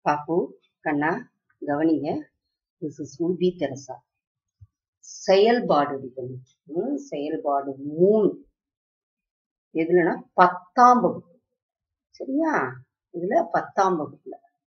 பாப்பு கண்ணா கவனிங்க this is உல்பி Teresa செயல்பாடு இருக்கணும் ம், செயல்பாடு மூணு எதுலனா பத்தாம் வகுப்பு சரியா இதுல பத்தாம் வகுப்புல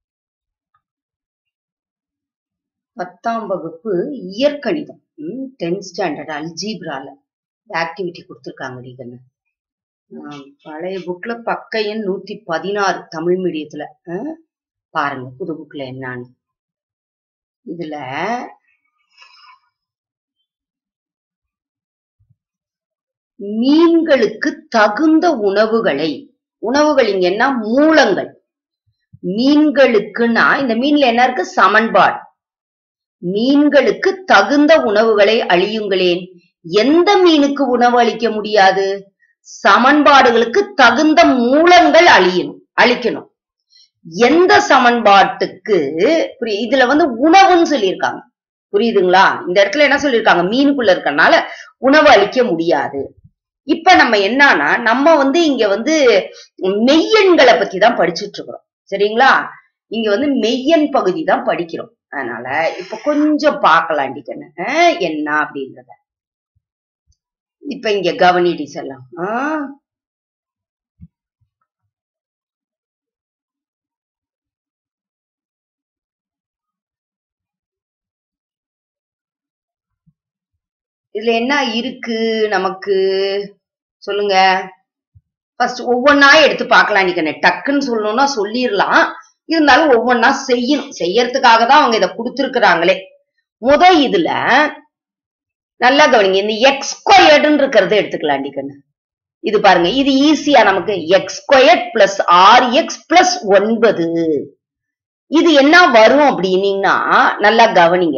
பத்தாம் வகுப்பு இயற்கணிதம் டென்த் ஸ்டாண்டர்ட் அல்ஜீப்ரால ஆக்டிவிட்டி கொடுத்துருக்காங்க ரீகன்னு பழைய புக்ல பக்க எண் நூத்தி பதினாறு தமிழ் மீடியத்துல ஆ, பாருங்க புது புக்ல என்னன்னு இதுல மீன்களுக்கு தகுந்த உணவுகளை உணவுகள் இங்க என்ன மூலங்கள் மீன்களுக்குன்னா இந்த மீன்ல என்ன இருக்கு சமன்பாடு மீன்களுக்கு தகுந்த உணவுகளை அழியுங்களேன் எந்த மீனுக்கு உணவு அளிக்க முடியாது சமன்பாடுகளுக்கு தகுந்த மூலங்கள் அழியணும் அழிக்கணும் எந்த சமன்பாட்டுக்கு புரி- இதுல வந்து உணவுன்னு சொல்லியிருக்காங்க புரியுதுங்களா இந்த இடத்துல என்ன சொல்லியிருக்காங்க மீனுக்குள்ள இருக்கறனால உணவு அளிக்க முடியாது இப்ப நம்ம என்னன்னா நம்ம வந்து இங்க வந்து மெய்யெண்களை பத்தி தான் படிச்சுட்டு இருக்கிறோம் சரிங்களா இங்க வந்து மெய்யெண் பகுதி தான் படிக்கிறோம் அதனால இப்ப கொஞ்சம் பார்க்கலாம் கண்ணு அஹ், என்ன அப்படின்றத இப்ப இங்க கவனிடி செல்லாம் ஆஹ் இதுல என்ன இருக்கு நமக்கு சொல்லுங்க ஃபர்ஸ்ட் ஒவ்வொன்னா எடுத்து பார்க்கலாம் நீங்க டக்குன்னு சொல்லணும்னா சொல்லிடலாம் இருந்தாலும் ஒவ்வொன்னா செய்யணும் செய்யறதுக்காக தான் அவங்க இதை கொடுத்துருக்குறாங்களே முத இதுல நல்லா கவனிங்க இந்த எக்ஸ் ஸ்கொயர்டுன்னு இருக்கிறத எடுத்துக்கலாம் கண்ணு இது பாருங்க இது ஈஸியா நமக்கு x squared plus or x plus ஒன்பது இது என்ன வரும் அப்படின்னீங்கன்னா நல்லா கவனிங்க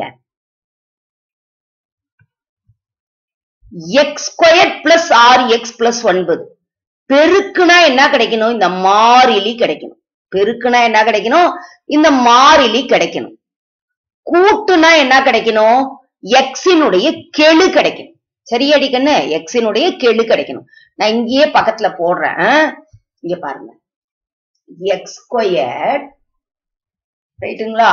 x square plus or x plus ஒன்பது பெருக்குனா என்ன கிடைக்கணும் இந்த மாறிலி கிடைக்கணும் பெருக்குனா என்ன கிடைக்கணும் இந்த மாறிலி கிடைக்கணும் கூட்டுனா என்ன கிடைக்கணும் எக்ஸினுடைய கெழு கிடைக்கணும் சரியாடி கண்ணு எக்ஸினுடைய கெழு கிடைக்கணும் நான் இங்கேயே பக்கத்துல போடுறேன் இங்க பாருங்க எக்ஸ் ஸ்கொயர் ரைட்டுங்களா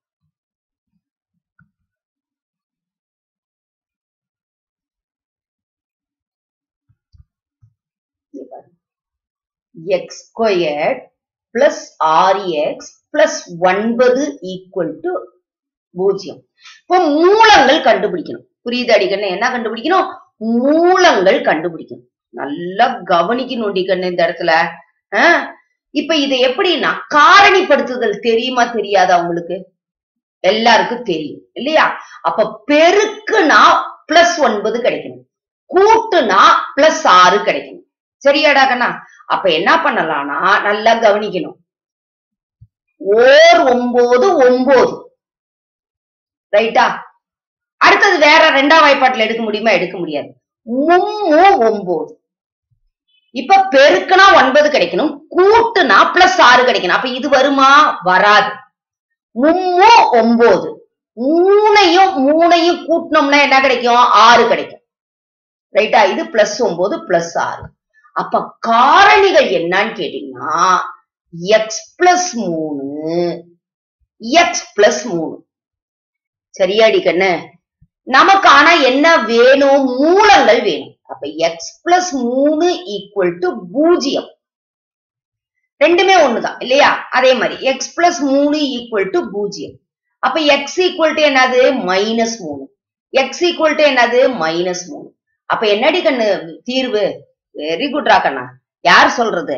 x square plus or x plus ஒன்பது ஈக்குவல் டு பூஜ்ஜியம் இப்போ மூலங்கள் கண்டுபிடிக்கணும் புரியுது அடிக்கண்ணு என்ன கண்டுபிடிக்கணும் மூலங்கள் கண்டுபிடிக்கணும் நல்லா கவனிக்கணும் அடிக்கண்ணு இந்த இடத்துல ஆஹ் இப்ப இது எப்படின்னா காரணிப்படுத்துதல் தெரியுமா தெரியாதா உங்களுக்கு எல்லாருக்கும் தெரியும் இல்லையா அப்ப பெருக்குனா பிளஸ் ஒன்பது கிடைக்கணும் கூட்டுனா பிளஸ் ஆறு கிடைக்கணும் சரியாடா கண்ணா அப்ப என்ன பண்ணலாம்னா நல்லா கவனிக்கணும் ஓர் ஒன்பது ஒன்பது ரைட்டா அடுத்தது வேற ரெண்டாம் வாய்ப்பாட்டுல எடுக்க முடியுமா எடுக்க முடியாது மும்மு ஒன்பது இப்ப பெருக்குனா ஒன்பது கிடைக்கணும் கூட்டுனா பிளஸ் ஆறு கிடைக்கணும் அப்ப இது வருமா வராது மும்மு ஒன்பது மூணையும் மூணையும் கூட்டினோம்னா என்ன கிடைக்கும் ஆறு கிடைக்கும் ரைட்டா இது பிளஸ் ஒன்பது பிளஸ் ஆறு அப்ப காரணிகள் என்னன்னு கேட்டீங்கன்னா எக்ஸ் பிளஸ் மூணு எக்ஸ் பிளஸ் மூணு சரியாடி கண்ணு நமக்கு ஆனா என்ன வேணும் மூலங்கள் வேணும் அப்ப எக்ஸ் பிளஸ் மூணு ஈக்குவல் டு பூஜ்ஜியம் ரெண்டுமே ஒண்ணுதான் இல்லையா அதே மாதிரி எக்ஸ் பிளஸ் மூணு ஈக்குவல் டு பூஜ்ஜியம் அப்ப எக்ஸ் ஈக்குவல் டு என்னது மைனஸ் மூணு எக்ஸ் ஈக்குவல் டு என்னது மைனஸ் மூணு அப்ப என்னடி கண்ணு தீர்வு வெரி குட் ராக்கண்ணா யார் சொல்றது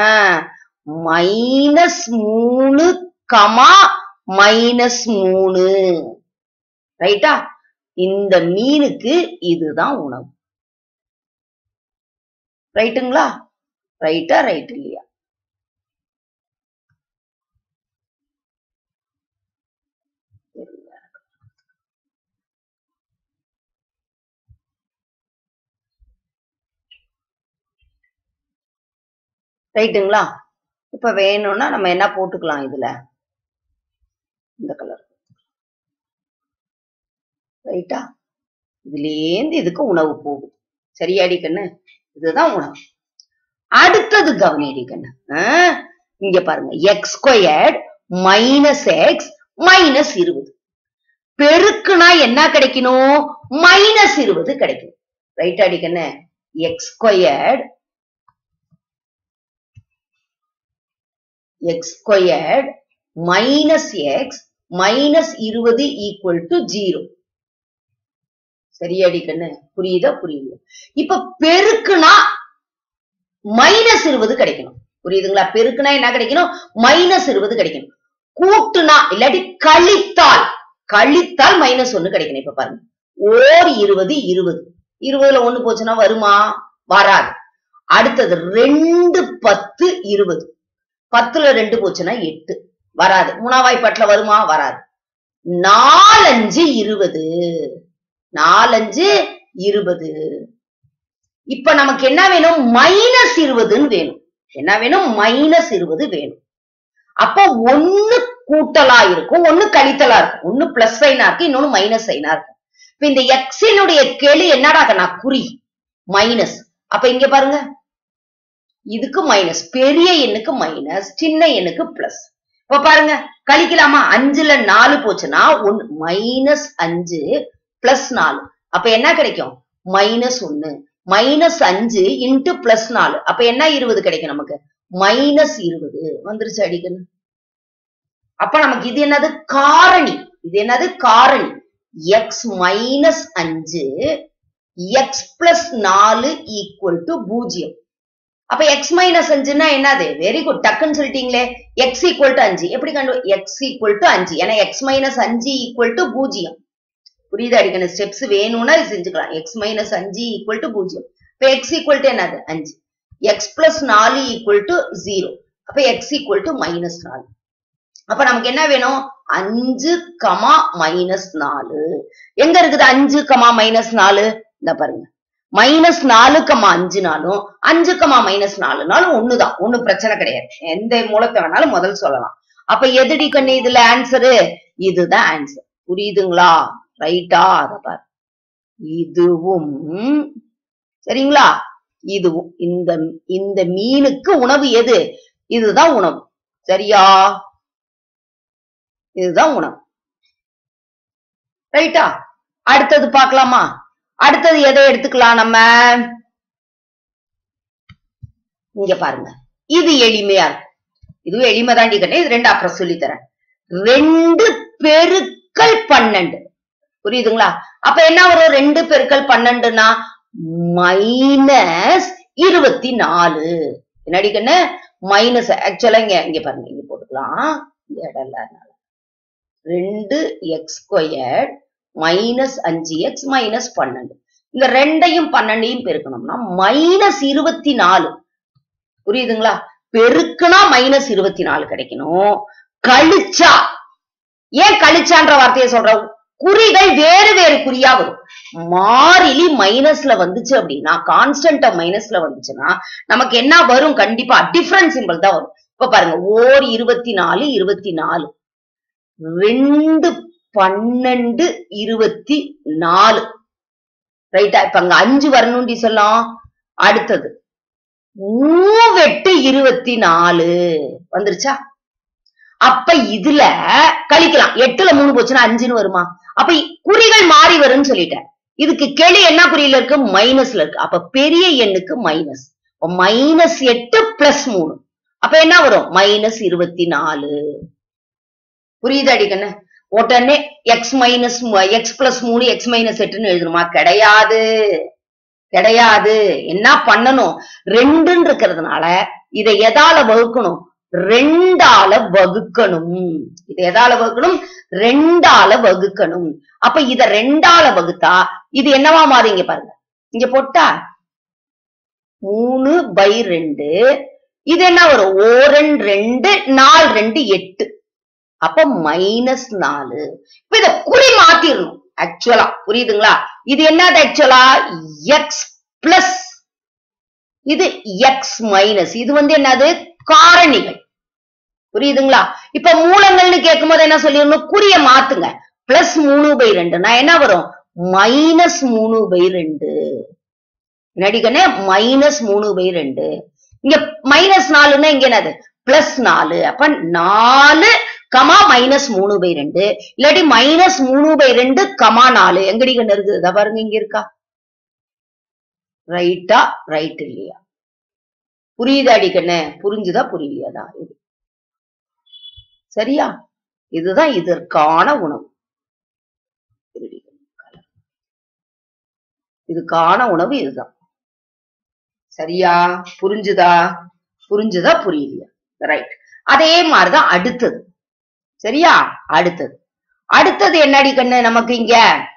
மைனஸ் மூணு கமா மைனஸ் மூணு ரைட்டா இந்த மீனுக்கு இதுதான் உணவு ரைட்டுங்களா ரைட்டா ரைட் இல்லையா ரைட்டுங்களா இப்ப வேணும்னா நம்ம என்ன போட்டுக்கலாம் இதுல இந்த கலர் ரைட்டா இதுலேருந்து இதுக்கு உணவு போகுது சரியாடி கண்ணு இதுதான் உணவு அடுத்தது கவனியடி கண்ணு ஆ, இங்க பாருங்க x squared minus x minus இருபது பெருக்குனா என்ன கிடைக்கணும் மைனஸ் இருபது கிடைக்கும் ரைட் அடிக்கண்ண x squared x squared minus x minus இருபது ஈக்குவல் டு ஜீரோ சரியாடி கண்ணு புரியுதா புரியுது இப்ப பெருக்குனா மைனஸ் இருபது கிடைக்கணும் புரியுதுங்களா பெருக்குனா என்ன கிடைக்கணும் மைனஸ் இருபது கிடைக்கணும் கூட்டுனா இல்லாட்டி கழித்தால் கழித்தால் மைனஸ் ஒண்ணு கிடைக்கணும் இப்ப பாருங்க ஓர் இருபது இருபது இருபதுல ஒண்ணு போச்சுன்னா வருமா வராது அடுத்தது ரெண்டு பத்து இருபது பத்துல ரெண்டு போச்சுன்னா எட்டு வராது மூணாவாய்ப்பாட்டுல வருமா வராது நாலஞ்சு இருபது நாலஞ்சு இருபது இப்ப நமக்கு என்ன வேணும் மைனஸ் இருபதுன்னு வேணும் என்ன வேணும் மைனஸ் இருபது வேணும் அப்ப ஒண்ணு கூட்டலா இருக்கும் ஒண்ணு கழித்தலா இருக்கும் ஒண்ணு பிளஸ் சைனா இருக்கு இன்னொன்னு மைனஸ் சைனா இருக்கும் இப்ப இந்த எக்ஸினுடைய கெளு என்னடா நான் குறி மைனஸ் அப்ப இங்க பாருங்க இதுக்கு மைனஸ் பெரிய எண்ணுக்கு மைனஸ் சின்ன எண்ணுக்கு பிளஸ் இப்ப பாருங்க கழிக்கலாமா அஞ்சுல நாலு போச்சுன்னா ஒன்னு மைனஸ் அஞ்சு பிளஸ் நாலு அப்ப என்ன கிடைக்கும் மைனஸ் ஒன்னு மைனஸ் அஞ்சு இன்ட்டு பிளஸ் நாலு அப்ப என்ன இருபது கிடைக்கும் நமக்கு மைனஸ் இருபது வந்துருச்சு அடிக்கணும் அப்ப நமக்கு இது என்னது காரணி இது என்னது காரணி எக்ஸ் மைனஸ் அஞ்சு எக்ஸ் பிளஸ் நாலு ஈக்குவல் டு பூஜ்ஜியம் அப்ப எக்ஸ் மைனஸ் அஞ்சுன்னா என்னது வெரி குட் டக்குன்னு சொல்லிட்டீங்களே எக்ஸ் ஈக்குவல் டு அஞ்சு எப்படி கண்டு எக்ஸ் ஈக்குவல் டு அஞ்சு ஏன்னா எக்ஸ் மைனஸ் அஞ்சு ஈக்குவல் டு பூஜ்ஜியம் புரியுது அடிக்கணும் ஸ்டெப்ஸ் வேணும்னா இது செஞ்சுக்கலாம் எக்ஸ் மைனஸ் அஞ்சு ஈக்குவல் டு பூஜ்ஜியம் இப்ப எக்ஸ் ஈக்குவல் டு என்னது அஞ்சு எக்ஸ் பிளஸ் நாலு ஈக்குவல் டு ஜீரோ அப்ப எக்ஸ் ஈக்குவல் டு மைனஸ் நாலு அப்ப நமக்கு என்ன வேணும் அஞ்சு கமா மைனஸ் நாலு எங்க இருக்குது அஞ்சு கமா மைனஸ் நாலு இந்த பாருங்க மைனஸ் நாலு கமா அஞ்சு நாளும் அஞ்சு கமா மைனஸ் நாலு நாளும் ஒண்ணுதான் ஒண்ணு பிரச்சனை கிடையாது எந்த மூலத்தை வேணாலும் முதல் சொல்லலாம் அப்ப எதுடி கண்ணு இதுல ஆன்சரு இதுதான் ஆன்சர் புரியுதுங்களா ரைட்டா அத பாரு இதுவும் சரிங்களா இதுவும் இந்த இந்த மீனுக்கு உணவு எது இதுதான் உணவு சரியா இதுதான் உணவு ரைட்டா அடுத்தது பார்க்கலாமா அடுத்தது எதை எடுத்துக்கலாம் நம்ம இங்க பாருங்க இது எளிமையா இருக்கும் இதுவும் எளிமை தாண்டி கட்டேன் இது ரெண்டு அப்புறம் சொல்லி தரேன் ரெண்டு பெருக்கல் பன்னெண்டு புரியுதுங்களா அப்ப என்ன வரும் ரெண்டு பெருக்கல் பன்னெண்டுனா மைனஸ் இருபத்தி நாலு என்னடி கண்ணு மைனஸ் ஆக்சுவலா இங்க இங்க பாருங்க இங்க போட்டுக்கலாம் இந்த இடம் இல்ல அதனால ரெண்டு எக்ஸ் ஸ்கொயர் மைனஸ் அஞ்சு எக்ஸ் மைனஸ் பன்னெண்டு இந்த ரெண்டையும் பன்னெண்டையும் பெருக்கணும்னா மைனஸ் இருபத்தி நாலு புரியுதுங்களா பெருக்குனா மைனஸ் இருபத்தி நாலு கிடைக்கணும் கழிச்சா ஏன் கழிச்சான்ற வார்த்தையை சொல்ற குறிகள் வேறு வேறு குறியா வரும் மாறிலி மைனஸ்ல வந்துச்சு அப்படின்னா கான்ஸ்டன்ட் மைனஸ்ல வந்துச்சுன்னா நமக்கு என்ன வரும் கண்டிப்பா டிஃபரன்ஸ் சிம்பிள் தான் வரும் இப்ப பாருங்க ஓர் இருபத்தி நாலு இருபத்தி நாலு ரெண்டு பன்னெண்டு இருபத்தி நாலு ரைட்டா இப்ப அங்க அஞ்சு வரணும்டி சொல்லலாம் அடுத்தது மூவெட்டு இருபத்தி நாலு வந்துருச்சா அப்ப இதுல கழிக்கலாம் எட்டுல மூணு போச்சுன்னா அஞ்சுன்னு வருமா அப்ப குறிகள் மாறி வரும்னு சொல்லிட்டேன் இதுக்கு கெளி என்ன குறியில இருக்கு மைனஸ்ல இருக்கு அப்ப பெரிய எண்ணுக்கு மைனஸ் மைனஸ் எட்டு பிளஸ் மூணு அப்ப என்ன வரும் மைனஸ் இருபத்தி நாலு புரியுது அடிக்கண்ணு உடனே எக்ஸ் மைனஸ் எக்ஸ் பிளஸ் மூணு எக்ஸ் மைனஸ் எட்டுன்னு எழுதணுமா கிடையாது கிடையாது என்ன பண்ணணும் ரெண்டுன்னு இருக்கிறதுனால இதை எதால வகுக்கணும் ரெண்டால வகுக்கணும் இதை எதால வகுக்கணும் ரெண்டால வகுக்கணும் அப்ப இத ரெண்டால வகுத்தா இது என்னவா மாறுங்க பாருங்க இங்க போட்டா மூணு பை ரெண்டு இது என்ன வரும் ஓரன் ரெண்டு நாலு ரெண்டு எட்டு அப்ப மைனஸ் நாலு இப்ப இத குறி மாத்திரணும் ஆக்சுவலா புரியுதுங்களா இது என்னது ஆக்சுவலா எக்ஸ் பிளஸ் இது எக்ஸ் மைனஸ் இது வந்து என்னது காரணிகள் புரியுதுங்களா இப்ப மூலங்கள்னு கேட்கும் போது என்ன சொல்லிடணும் குறிய மாத்துங்க பிளஸ் மூணு பை ரெண்டு நான் என்ன வரும் மைனஸ் மூணு பை ரெண்டு நடிகனே மைனஸ் மூணு பை ரெண்டு இங்க மைனஸ் நாலுன்னா இங்க என்னது பிளஸ் நாலு அப்ப நாலு கமா மைனஸ் மூணு பை ரெண்டு இல்லாட்டி மைனஸ் மூணு பை ரெண்டு கமா நாலு எங்கடி கண்ணு இருக்குது இதை பாருங்க இங்க இருக்கா ரைட்டா ரைட் இல்லையா புரியுதா அடிக்கண்ணு புரிஞ்சுதா புரியலையாடா இது சரியா இதுதான் இதற்கான உணவு இருடி. இதுக்கான உணவு இதுதான் சரியா புரிஞ்சுதா புரிஞ்சுதா புரியலையா ரைட் அதே மாதிரிதான் அடுத்தது சரியா அடுத்தது அடுத்தது என்னடி கண்ணு நமக்கு இங்க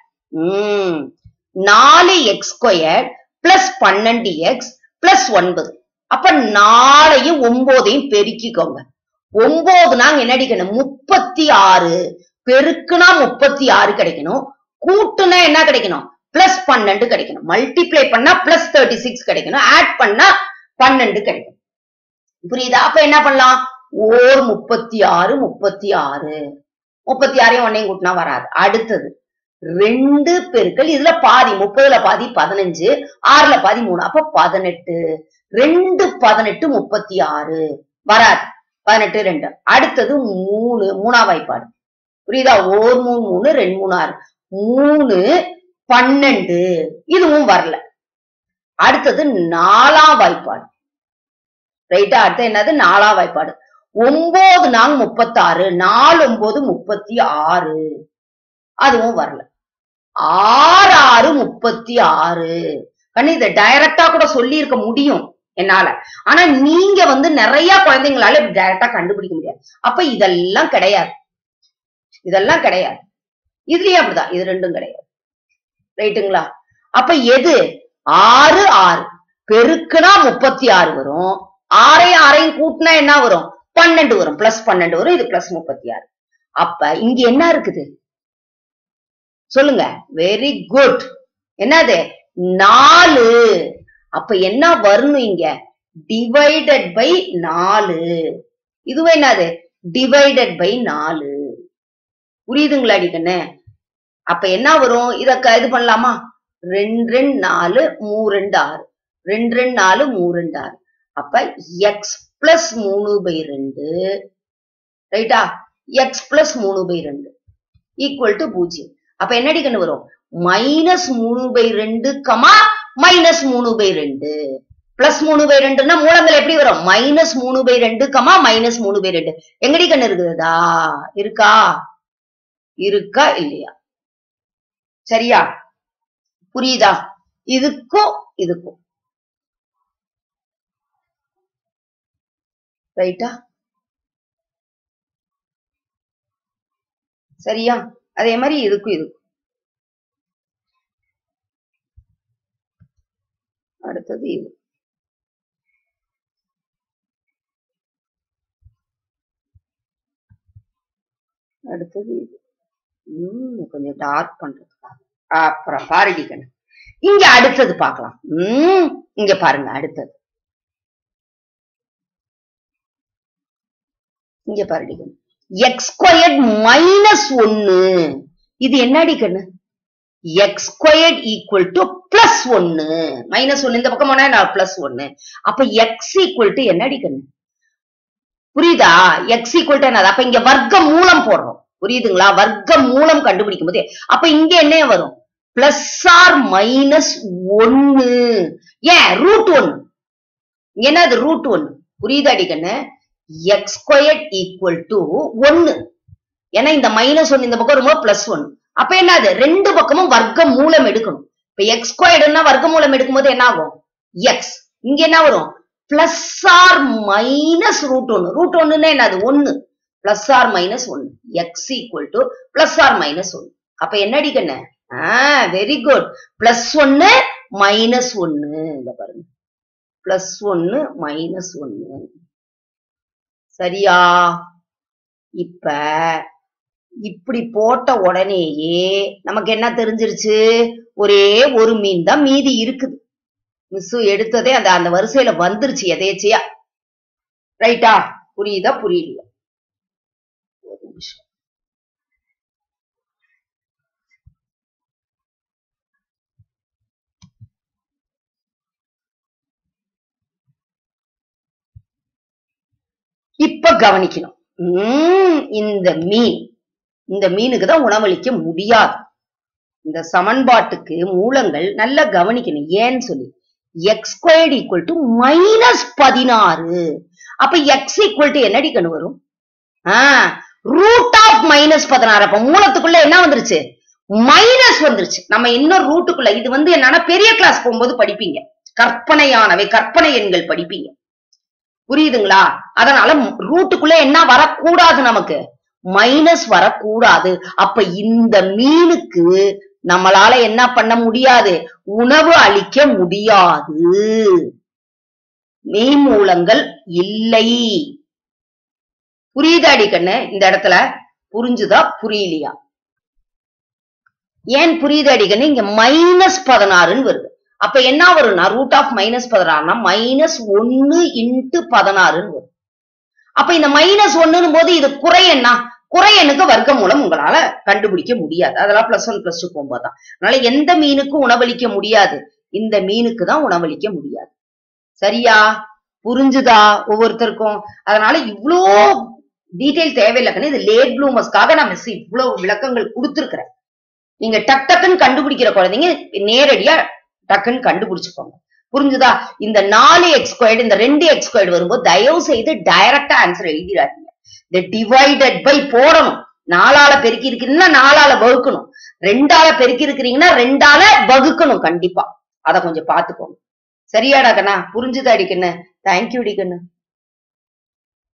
உம் நாலு எக்ஸ் ஸ்கொயர் பிளஸ் பன்னெண்டு எக்ஸ் பிளஸ் ஒன்பது அப்ப நாலையும் ஒன்பதையும் பெருக்கிக்கோங்க ஒன்பது நாங்க என்ன அடிக்கணும் முப்பத்தி ஆறு பெருக்குனா முப்பத்தி ஆறு கிடைக்கணும் கூட்டுனா என்ன கிடைக்கணும் பிளஸ் பன்னெண்டு கிடைக்கணும் மல்டிப்ளை பண்ணா பிளஸ் தேர்ட்டி சிக்ஸ் கிடைக்கணும் ஆட் பண்ணா பன்னெண்டு கிடைக்கும் புரியுதா அப்ப என்ன பண்ணலாம் ஓர் முப்பத்தி ஆறு முப்பத்தி ஆறு முப்பத்தி ஆறையும் ஒன்னையும் கூட்டினா வராது அடுத்தது ரெண்டு பெருக்கள் இதுல பாதி முப்பதுல பாதி பதினஞ்சு ஆறுல பாதி மூணு அப்ப பதினெட்டு ரெண்டு பதினெட்டு முப்பத்தி ஆறு வராது பதினெட்டு ரெண்டு அடுத்தது மூணு மூணா வாய்ப்பாடு புரியுதா ஓர் மூணு மூணு ரெண்டு மூணு ஆறு மூணு பன்னெண்டு இதுவும் வரல அடுத்தது நாலாம் வாய்ப்பாடு ரைட்டா அடுத்து என்னது நாலாம் வாய்ப்பாடு ஒன்பது நாங்க முப்பத்தாறு நாலு ஒன்பது முப்பத்தி ஆறு அதுவும் வரல ஆறு ஆறு முப்பத்தி ஆறு கண்ணு இதை டைரக்டா கூட சொல்லி இருக்க முடியும் என்னால ஆனா நீங்க வந்து நிறைய குழந்தைங்களால இப்படி டைரக்டா கண்டுபிடிக்க முடியாது அப்ப இதெல்லாம் கிடையாது இதெல்லாம் கிடையாது இதுலயும் அப்படிதான் இது ரெண்டும் கிடையாது ரைட்டுங்களா அப்ப எது ஆறு ஆறு பெருக்குனா முப்பத்தி ஆறு வரும் ஆறையும் ஆறையும் கூட்டினா என்ன வரும் பன்னெண்டு வரும் பிளஸ் பன்னெண்டு வரும் இது பிளஸ் முப்பத்தி ஆறு அப்ப இங்க என்ன இருக்குது சொல்லுங்க வெரி குட் என்னது நாலு அப்ப என்ன வரணும் இங்க டிவைடட் பை நாலு இதுவே என்னது டிவைடட் பை நாலு புரியுதுங்களா அடிக்கண்ணு அப்ப என்ன வரும் இத க- இது பண்ணலாமா ரெண்டு ரெண்டு நாலு மூ ரெண்டு ஆறு ரெண்டு ரெண்டு நாலு மூ ரெண்டு ஆறு அப்ப எக்ஸ் பிளஸ் மூணு பை ரெண்டு ரைட்டா எக்ஸ் பிளஸ் மூணு பை ரெண்டு ஈக்குவல் டு பூஜ்ஜியம் அப்ப என்னடி கண்ணு வரும் மைனஸ் மூணு பை ரெண்டு கமா மைனஸ் மூணு பை ரெண்டு பிளஸ் மூணு பை ரெண்டுன்னா மூலங்கள் எப்படி வரும் மைனஸ் மூணு பை ரெண்டு கமா மைனஸ் மூணு பை ரெண்டு எங்கடி கண்ணு இருக்குதா இருக்கா இருக்கா இல்லையா சரியா புரியுதா இதுக்கும் இதுக்கும் ரைட்டா சரியா அதே மாதிரி இதுக்கும் இதுக்கும் அடுத்தது இது அடுத்தது இது உம் கொஞ்சம் டார்க் பண்றதுக்காக அப்புறம் பாரடிக்கணும் இங்க அடுத்தது பார்க்கலாம் உம் இங்க பாருங்க அடுத்தது இங்க பாரடிக்கணும் எக்ஸ் ஸ்கொயர்ட் மைனஸ் ஒன்னு இது என்னடி கண்ணு x squared equal to plus ஒன்னு மைனஸ் ஒன்னு இந்த பக்கம் போனா நான் பிளஸ் ஒன்னு அப்ப எக்ஸ் ஈக்குவல் டு என்னடி கண்ணு புரியுதா எக்ஸ் ஈக்குவல் டு என்னது அப்ப இங்க வர்க்க மூலம் போடுறோம் புரியுதுங்களா வர்க்க மூலம் கண்டுபிடிக்கும் போது அப்ப இங்க என்ன வரும் பிளஸ் ஆர் மைனஸ் ஒன்னு ஏன் ரூட் ஒன்னு என்னது ரூட் ஒன்னு புரியுதாடி கண்ணு எக்ஸ் ஸ்கொயர்ட் ஈக்குவல் டு ஒன்னு ஏன்னா இந்த மைனஸ் ஒன்னு இந்த பக்கம் வரும்போது பிளஸ் ஒன் அப்ப என்னது ரெண்டு பக்கமும் வர்க்க மூலம் எடுக்கணும் இப்ப எக்ஸ் ஸ்கொயர்டுன்னா வர்க்க மூலம் எடுக்கும்போது என்ன ஆகும் எக்ஸ் இங்க என்ன வரும் பிளஸ் ஆர் மைனஸ் ரூட் ஒன்னு ரூட் ஒன்னுன்னா என்னது ஒன்னு பிளஸ் ஆர் மைனஸ் ஒன்னு x equal to plus or minus ஒன்னு அப்ப என்னடி கண்ணு ஆஹ் வெரி குட் பிளஸ் ஒன்னு மைனஸ் ஒன்னு இந்த பாருங்க பிளஸ் ஒன்னு மைனஸ் ஒன்னு சரியா இப்ப இப்படி போட்ட உடனேயே நமக்கு என்ன தெரிஞ்சிருச்சு ஒரே ஒரு மீன் தான் மீதி இருக்குது மிஸ் எடுத்ததே அந்த அந்த வரிசையில வந்துருச்சு எதேச்சியா ரைட்டா புரியுதா புரியலையா ஒரு நிமிஷம் இப்ப கவனிக்கணும் உம், இந்த மீன் இந்த மீனுக்கு தான் உணவளிக்க முடியாது இந்த சமன்பாட்டுக்கு மூலங்கள் நல்லா கவனிக்கணும் ஏன்னு சொல்லி x squared equal to minus பதினாறு அப்ப எக்ஸ் ஈக்குவல் டு என்னடி கண்ணு வரும் ரூட் ஆஃப் மைனஸ் பதினாறு அப்ப மூலத்துக்குள்ள என்ன வந்துருச்சு மைனஸ் வந்துருச்சு நம்ம இன்னும் ரூட்டுக்குள்ள இது வந்து என்னன்னா பெரிய கிளாஸ் போகும்போது படிப்பீங்க கற்பனையானவை கற்பனை எண்கள் படிப்பீங்க புரியுதுங்களா அதனால ரூட்டுக்குள்ள என்ன வரக்கூடாது நமக்கு மைனஸ் வரக்கூடாது அப்ப இந்த மீனுக்கு நம்மளால என்ன பண்ண முடியாது உணவு அளிக்க முடியாது மெய்மூலங்கள் இல்லை புரியுதாடி கண்ணு இந்த இடத்துல புரிஞ்சுதா புரியலையா ஏன் புரியுதாடி கண்ணு இங்க மைனஸ் பதினாறுன்னு வருது அப்ப என்ன வரும்னா ரூட் ஆஃப் மைனஸ் பதினாறுனா மைனஸ் ஒன்னு இன்ட்டு பதினாறுன்னு வரும் அப்ப இந்த மைனஸ் ஒன்னுன்னு போது இது குறை என்ன குறை எண்ணுக்கு வர்க்க மூலம் உங்களால கண்டுபிடிக்க முடியாது அதெல்லாம் பிளஸ் ஒன் பிளஸ் டூ போகும்போது தான் அதனால எந்த மீனுக்கும் உணவளிக்க முடியாது இந்த மீனுக்கு தான் உணவளிக்க முடியாது சரியா புரிஞ்சுதா ஒவ்வொருத்தருக்கும் அதனால இவ்ளோ டீடைல் தேவையில்லை கண்ணு இது லேட் ப்ளூமர்ஸ்க்காக நான் மிஸ் இவ்வளவு விளக்கங்கள் கொடுத்துருக்கிறேன் நீங்க டக் டக்குன்னு கண்டுபிடிக்கிற குழந்தைங்க நேரடியா டக்குன்னு கண்டுபிடிச்சுக்கோங்க புரிஞ்சுதா இந்த நாலு எக்ஸ் ஸ்கொயர்டு இந்த ரெண்டு எக்ஸ் ஸ்கொயர்டு வரும்போது தயவு செய்து டைரக்டா ஆன்சர் எழுதிடாதீங்க இந்த டிவைடட் பை போடணும் நாலால பெருக்கி இருக்கிறீங்கன்னா நாலால வகுக்கணும் ரெண்டால பெருக்கி இருக்கிறீங்கன்னா ரெண்டால வகுக்கணும் கண்டிப்பா அத கொஞ்சம் பாத்துக்கோங்க சரியாடா கண்ணா புரிஞ்சுதா அடிக்கண்ணு தேங்க்யூ அடிக்கண்ணு